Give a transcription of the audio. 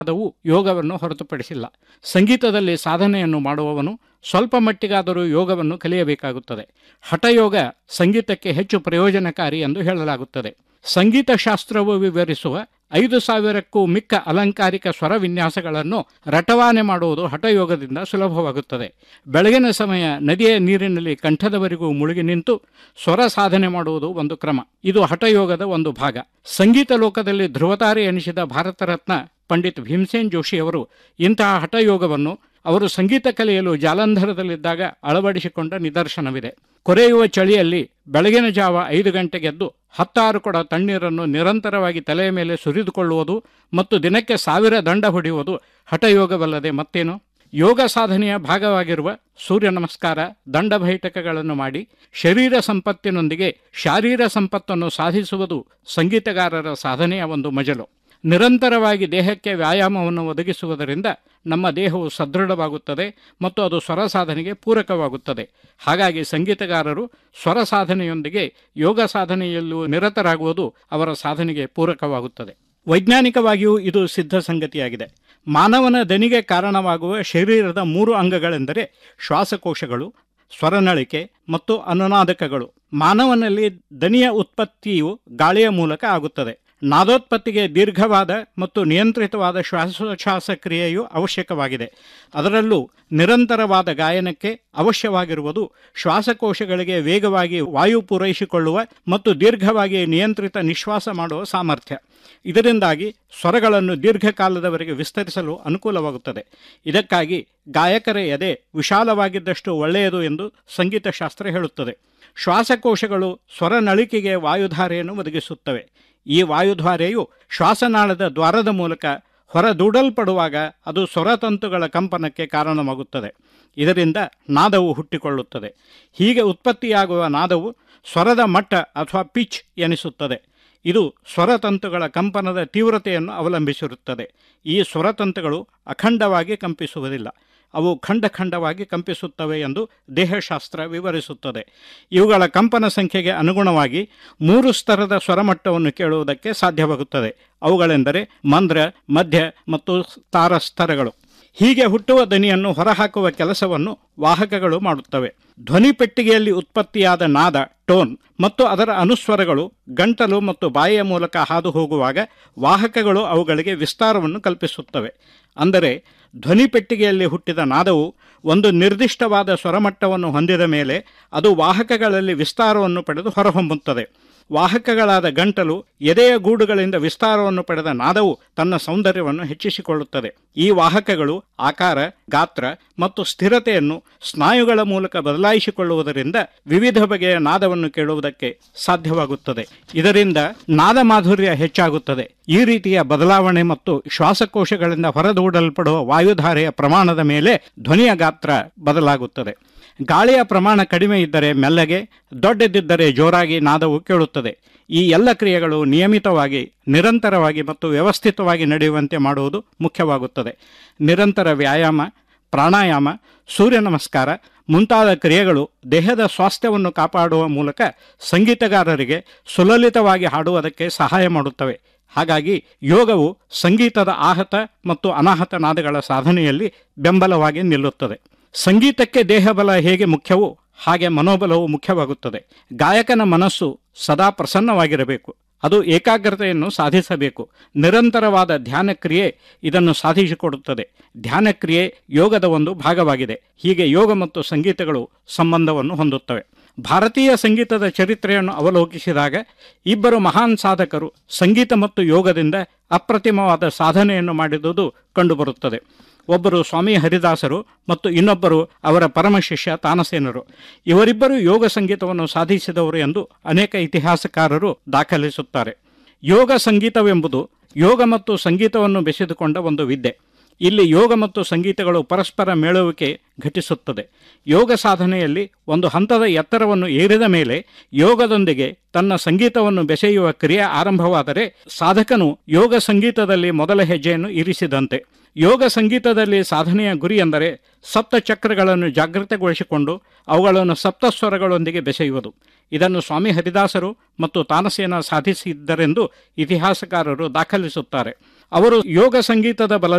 ಅದವು ಯೋಗವನ್ನು ಹೊರತುಪಡಿಸಿಲ್ಲ ಸಂಗೀತದಲ್ಲಿ ಸಾಧನೆಯನ್ನು ಮಾಡುವವನು ಸ್ವಲ್ಪ ಮಟ್ಟಿಗಾದರೂ ಯೋಗವನ್ನು ಕಲಿಯಬೇಕಾಗುತ್ತದೆ ಹಠಯೋಗ ಸಂಗೀತಕ್ಕೆ ಹೆಚ್ಚು ಪ್ರಯೋಜನಕಾರಿ ಎಂದು ಹೇಳಲಾಗುತ್ತದೆ ಸಂಗೀತ ಶಾಸ್ತ್ರವು ವಿವರಿಸುವ ಐದು ಸಾವಿರಕ್ಕೂ ಮಿಕ್ಕ ಅಲಂಕಾರಿಕ ಸ್ವರ ವಿನ್ಯಾಸಗಳನ್ನು ರಟವಾನೆ ಮಾಡುವುದು ಹಠಯೋಗದಿಂದ ಸುಲಭವಾಗುತ್ತದೆ ಬೆಳಗಿನ ಸಮಯ ನದಿಯ ನೀರಿನಲ್ಲಿ ಕಂಠದವರೆಗೂ ಮುಳುಗಿ ನಿಂತು ಸ್ವರ ಸಾಧನೆ ಮಾಡುವುದು ಒಂದು ಕ್ರಮ ಇದು ಹಠಯೋಗದ ಒಂದು ಭಾಗ ಸಂಗೀತ ಲೋಕದಲ್ಲಿ ಧ್ರುವತಾರೆ ಎನಿಸಿದ ಭಾರತ ರತ್ನ ಪಂಡಿತ್ ಭೀಮಸೇನ್ ಜೋಶಿಯವರು ಇಂತಹ ಹಠಯೋಗವನ್ನು ಅವರು ಸಂಗೀತ ಕಲಿಯಲು ಜಾಲಂಧರದಲ್ಲಿದ್ದಾಗ ಅಳವಡಿಸಿಕೊಂಡ ನಿದರ್ಶನವಿದೆ ಕೊರೆಯುವ ಚಳಿಯಲ್ಲಿ ಬೆಳಗಿನ ಜಾವ ಐದು ಗಂಟೆಗೆದ್ದು ಹತ್ತಾರು ಕೊಡ ತಣ್ಣೀರನ್ನು ನಿರಂತರವಾಗಿ ತಲೆಯ ಮೇಲೆ ಸುರಿದುಕೊಳ್ಳುವುದು ಮತ್ತು ದಿನಕ್ಕೆ ಸಾವಿರ ದಂಡ ಹೊಡೆಯುವುದು ಹಠಯೋಗವಲ್ಲದೆ ಮತ್ತೇನು ಯೋಗ ಸಾಧನೆಯ ಭಾಗವಾಗಿರುವ ಸೂರ್ಯ ನಮಸ್ಕಾರ ದಂಡ ಬೈಠಕಗಳನ್ನು ಮಾಡಿ ಶರೀರ ಸಂಪತ್ತಿನೊಂದಿಗೆ ಶಾರೀರ ಸಂಪತ್ತನ್ನು ಸಾಧಿಸುವುದು ಸಂಗೀತಗಾರರ ಸಾಧನೆಯ ಒಂದು ಮಜಲು ನಿರಂತರವಾಗಿ ದೇಹಕ್ಕೆ ವ್ಯಾಯಾಮವನ್ನು ಒದಗಿಸುವುದರಿಂದ ನಮ್ಮ ದೇಹವು ಸದೃಢವಾಗುತ್ತದೆ ಮತ್ತು ಅದು ಸ್ವರ ಸಾಧನೆಗೆ ಪೂರಕವಾಗುತ್ತದೆ ಹಾಗಾಗಿ ಸಂಗೀತಗಾರರು ಸ್ವರ ಸಾಧನೆಯೊಂದಿಗೆ ಯೋಗ ಸಾಧನೆಯಲ್ಲೂ ನಿರತರಾಗುವುದು ಅವರ ಸಾಧನೆಗೆ ಪೂರಕವಾಗುತ್ತದೆ ವೈಜ್ಞಾನಿಕವಾಗಿಯೂ ಇದು ಸಿದ್ಧ ಸಂಗತಿಯಾಗಿದೆ ಮಾನವನ ದನಿಗೆ ಕಾರಣವಾಗುವ ಶರೀರದ ಮೂರು ಅಂಗಗಳೆಂದರೆ ಶ್ವಾಸಕೋಶಗಳು ಸ್ವರನಳಿಕೆ ಮತ್ತು ಅನುನಾದಕಗಳು ಮಾನವನಲ್ಲಿ ದನಿಯ ಉತ್ಪತ್ತಿಯು ಗಾಳಿಯ ಮೂಲಕ ಆಗುತ್ತದೆ ನಾದೋತ್ಪತ್ತಿಗೆ ದೀರ್ಘವಾದ ಮತ್ತು ನಿಯಂತ್ರಿತವಾದ ಶ್ವಾಸೋಚ್ಛ್ವಾಸ ಕ್ರಿಯೆಯು ಅವಶ್ಯಕವಾಗಿದೆ ಅದರಲ್ಲೂ ನಿರಂತರವಾದ ಗಾಯನಕ್ಕೆ ಅವಶ್ಯವಾಗಿರುವುದು ಶ್ವಾಸಕೋಶಗಳಿಗೆ ವೇಗವಾಗಿ ವಾಯು ಪೂರೈಸಿಕೊಳ್ಳುವ ಮತ್ತು ದೀರ್ಘವಾಗಿ ನಿಯಂತ್ರಿತ ನಿಶ್ವಾಸ ಮಾಡುವ ಸಾಮರ್ಥ್ಯ ಇದರಿಂದಾಗಿ ಸ್ವರಗಳನ್ನು ದೀರ್ಘಕಾಲದವರೆಗೆ ವಿಸ್ತರಿಸಲು ಅನುಕೂಲವಾಗುತ್ತದೆ ಇದಕ್ಕಾಗಿ ಗಾಯಕರ ಎದೆ ವಿಶಾಲವಾಗಿದ್ದಷ್ಟು ಒಳ್ಳೆಯದು ಎಂದು ಸಂಗೀತ ಶಾಸ್ತ್ರ ಹೇಳುತ್ತದೆ ಶ್ವಾಸಕೋಶಗಳು ಸ್ವರನಳಿಕೆಗೆ ವಾಯುಧಾರೆಯನ್ನು ಒದಗಿಸುತ್ತವೆ ಈ ವಾಯುಧಾರೆಯು ಶ್ವಾಸನಾಳದ ದ್ವಾರದ ಮೂಲಕ ಹೊರದೂಡಲ್ಪಡುವಾಗ ಅದು ಸ್ವರತಂತುಗಳ ಕಂಪನಕ್ಕೆ ಕಾರಣವಾಗುತ್ತದೆ ಇದರಿಂದ ನಾದವು ಹುಟ್ಟಿಕೊಳ್ಳುತ್ತದೆ ಹೀಗೆ ಉತ್ಪತ್ತಿಯಾಗುವ ನಾದವು ಸ್ವರದ ಮಟ್ಟ ಅಥವಾ ಪಿಚ್ ಎನಿಸುತ್ತದೆ ಇದು ಸ್ವರತಂತುಗಳ ಕಂಪನದ ತೀವ್ರತೆಯನ್ನು ಅವಲಂಬಿಸಿರುತ್ತದೆ ಈ ಸ್ವರತಂತುಗಳು ಅಖಂಡವಾಗಿ ಕಂಪಿಸುವುದಿಲ್ಲ ಅವು ಖಂಡ ಖಂಡವಾಗಿ ಕಂಪಿಸುತ್ತವೆ ಎಂದು ದೇಹಶಾಸ್ತ್ರ ವಿವರಿಸುತ್ತದೆ ಇವುಗಳ ಕಂಪನ ಸಂಖ್ಯೆಗೆ ಅನುಗುಣವಾಗಿ ಮೂರು ಸ್ತರದ ಸ್ವರಮಟ್ಟವನ್ನು ಕೇಳುವುದಕ್ಕೆ ಸಾಧ್ಯವಾಗುತ್ತದೆ ಅವುಗಳೆಂದರೆ ಮಂದ್ರ ಮಧ್ಯ ಮತ್ತು ತಾರ ಸ್ತರಗಳು ಹೀಗೆ ಹುಟ್ಟುವ ಧ್ವನಿಯನ್ನು ಹೊರಹಾಕುವ ಕೆಲಸವನ್ನು ವಾಹಕಗಳು ಮಾಡುತ್ತವೆ ಧ್ವನಿ ಪೆಟ್ಟಿಗೆಯಲ್ಲಿ ಉತ್ಪತ್ತಿಯಾದ ನಾದ ಟೋನ್ ಮತ್ತು ಅದರ ಅನುಸ್ವರಗಳು ಗಂಟಲು ಮತ್ತು ಬಾಯಿಯ ಮೂಲಕ ಹಾದು ಹೋಗುವಾಗ ವಾಹಕಗಳು ಅವುಗಳಿಗೆ ವಿಸ್ತಾರವನ್ನು ಕಲ್ಪಿಸುತ್ತವೆ ಅಂದರೆ ಧ್ವನಿ ಪೆಟ್ಟಿಗೆಯಲ್ಲಿ ಹುಟ್ಟಿದ ನಾದವು ಒಂದು ನಿರ್ದಿಷ್ಟವಾದ ಸ್ವರಮಟ್ಟವನ್ನು ಹೊಂದಿದ ಮೇಲೆ ಅದು ವಾಹಕಗಳಲ್ಲಿ ವಿಸ್ತಾರವನ್ನು ಪಡೆದು ಹೊರಹೊಮ್ಮುತ್ತದೆ ವಾಹಕಗಳಾದ ಗಂಟಲು ಎದೆಯ ಗೂಡುಗಳಿಂದ ವಿಸ್ತಾರವನ್ನು ಪಡೆದ ನಾದವು ತನ್ನ ಸೌಂದರ್ಯವನ್ನು ಹೆಚ್ಚಿಸಿಕೊಳ್ಳುತ್ತದೆ ಈ ವಾಹಕಗಳು ಆಕಾರ ಗಾತ್ರ ಮತ್ತು ಸ್ಥಿರತೆಯನ್ನು ಸ್ನಾಯುಗಳ ಮೂಲಕ ಬದಲಾಯಿಸಿಕೊಳ್ಳುವುದರಿಂದ ವಿವಿಧ ಬಗೆಯ ನಾದವನ್ನು ಕೇಳುವುದಕ್ಕೆ ಸಾಧ್ಯವಾಗುತ್ತದೆ ಇದರಿಂದ ನಾದ ಮಾಧುರ್ಯ ಹೆಚ್ಚಾಗುತ್ತದೆ ಈ ರೀತಿಯ ಬದಲಾವಣೆ ಮತ್ತು ಶ್ವಾಸಕೋಶಗಳಿಂದ ಹೊರದೂಡಲ್ಪಡುವ ವಾಯುಧಾರೆಯ ಪ್ರಮಾಣದ ಮೇಲೆ ಧ್ವನಿಯ ಗಾತ್ರ ಬದಲಾಗುತ್ತದೆ ಗಾಳಿಯ ಪ್ರಮಾಣ ಕಡಿಮೆ ಇದ್ದರೆ ಮೆಲ್ಲಗೆ ದೊಡ್ಡದಿದ್ದರೆ ಜೋರಾಗಿ ನಾದವು ಕೇಳುತ್ತದೆ ಈ ಎಲ್ಲ ಕ್ರಿಯೆಗಳು ನಿಯಮಿತವಾಗಿ ನಿರಂತರವಾಗಿ ಮತ್ತು ವ್ಯವಸ್ಥಿತವಾಗಿ ನಡೆಯುವಂತೆ ಮಾಡುವುದು ಮುಖ್ಯವಾಗುತ್ತದೆ ನಿರಂತರ ವ್ಯಾಯಾಮ ಪ್ರಾಣಾಯಾಮ ಸೂರ್ಯ ನಮಸ್ಕಾರ ಮುಂತಾದ ಕ್ರಿಯೆಗಳು ದೇಹದ ಸ್ವಾಸ್ಥ್ಯವನ್ನು ಕಾಪಾಡುವ ಮೂಲಕ ಸಂಗೀತಗಾರರಿಗೆ ಸುಲಲಿತವಾಗಿ ಹಾಡುವುದಕ್ಕೆ ಸಹಾಯ ಮಾಡುತ್ತವೆ ಹಾಗಾಗಿ ಯೋಗವು ಸಂಗೀತದ ಆಹತ ಮತ್ತು ಅನಾಹತ ನಾದಗಳ ಸಾಧನೆಯಲ್ಲಿ ಬೆಂಬಲವಾಗಿ ನಿಲ್ಲುತ್ತದೆ ಸಂಗೀತಕ್ಕೆ ದೇಹಬಲ ಹೇಗೆ ಮುಖ್ಯವೋ ಹಾಗೆ ಮನೋಬಲವು ಮುಖ್ಯವಾಗುತ್ತದೆ ಗಾಯಕನ ಮನಸ್ಸು ಸದಾ ಪ್ರಸನ್ನವಾಗಿರಬೇಕು ಅದು ಏಕಾಗ್ರತೆಯನ್ನು ಸಾಧಿಸಬೇಕು ನಿರಂತರವಾದ ಧ್ಯಾನ ಕ್ರಿಯೆ ಇದನ್ನು ಸಾಧಿಸಿಕೊಡುತ್ತದೆ ಧ್ಯಾನ ಕ್ರಿಯೆ ಯೋಗದ ಒಂದು ಭಾಗವಾಗಿದೆ ಹೀಗೆ ಯೋಗ ಮತ್ತು ಸಂಗೀತಗಳು ಸಂಬಂಧವನ್ನು ಹೊಂದುತ್ತವೆ ಭಾರತೀಯ ಸಂಗೀತದ ಚರಿತ್ರೆಯನ್ನು ಅವಲೋಕಿಸಿದಾಗ ಇಬ್ಬರು ಮಹಾನ್ ಸಾಧಕರು ಸಂಗೀತ ಮತ್ತು ಯೋಗದಿಂದ ಅಪ್ರತಿಮವಾದ ಸಾಧನೆಯನ್ನು ಮಾಡಿದುದು ಕಂಡುಬರುತ್ತದೆ ಒಬ್ಬರು ಸ್ವಾಮಿ ಹರಿದಾಸರು ಮತ್ತು ಇನ್ನೊಬ್ಬರು ಅವರ ಪರಮ ಶಿಷ್ಯ ತಾನಸೇನರು ಇವರಿಬ್ಬರು ಯೋಗ ಸಂಗೀತವನ್ನು ಸಾಧಿಸಿದವರು ಎಂದು ಅನೇಕ ಇತಿಹಾಸಕಾರರು ದಾಖಲಿಸುತ್ತಾರೆ ಯೋಗ ಸಂಗೀತವೆಂಬುದು ಯೋಗ ಮತ್ತು ಸಂಗೀತವನ್ನು ಬೆಸೆದುಕೊಂಡ ಒಂದು ವಿದ್ಯೆ ಇಲ್ಲಿ ಯೋಗ ಮತ್ತು ಸಂಗೀತಗಳು ಪರಸ್ಪರ ಮೇಳುವಿಕೆ ಘಟಿಸುತ್ತದೆ ಯೋಗ ಸಾಧನೆಯಲ್ಲಿ ಒಂದು ಹಂತದ ಎತ್ತರವನ್ನು ಏರಿದ ಮೇಲೆ ಯೋಗದೊಂದಿಗೆ ತನ್ನ ಸಂಗೀತವನ್ನು ಬೆಸೆಯುವ ಕ್ರಿಯೆ ಆರಂಭವಾದರೆ ಸಾಧಕನು ಯೋಗ ಸಂಗೀತದಲ್ಲಿ ಮೊದಲ ಹೆಜ್ಜೆಯನ್ನು ಇರಿಸಿದಂತೆ ಯೋಗ ಸಂಗೀತದಲ್ಲಿ ಸಾಧನೆಯ ಗುರಿ ಎಂದರೆ ಸಪ್ತ ಚಕ್ರಗಳನ್ನು ಜಾಗೃತಗೊಳಿಸಿಕೊಂಡು ಅವುಗಳನ್ನು ಸಪ್ತಸ್ವರಗಳೊಂದಿಗೆ ಬೆಸೆಯುವುದು ಇದನ್ನು ಸ್ವಾಮಿ ಹರಿದಾಸರು ಮತ್ತು ತಾನಸೇನ ಸಾಧಿಸಿದ್ದರೆಂದು ಇತಿಹಾಸಕಾರರು ದಾಖಲಿಸುತ್ತಾರೆ ಅವರು ಯೋಗ ಸಂಗೀತದ ಬಲ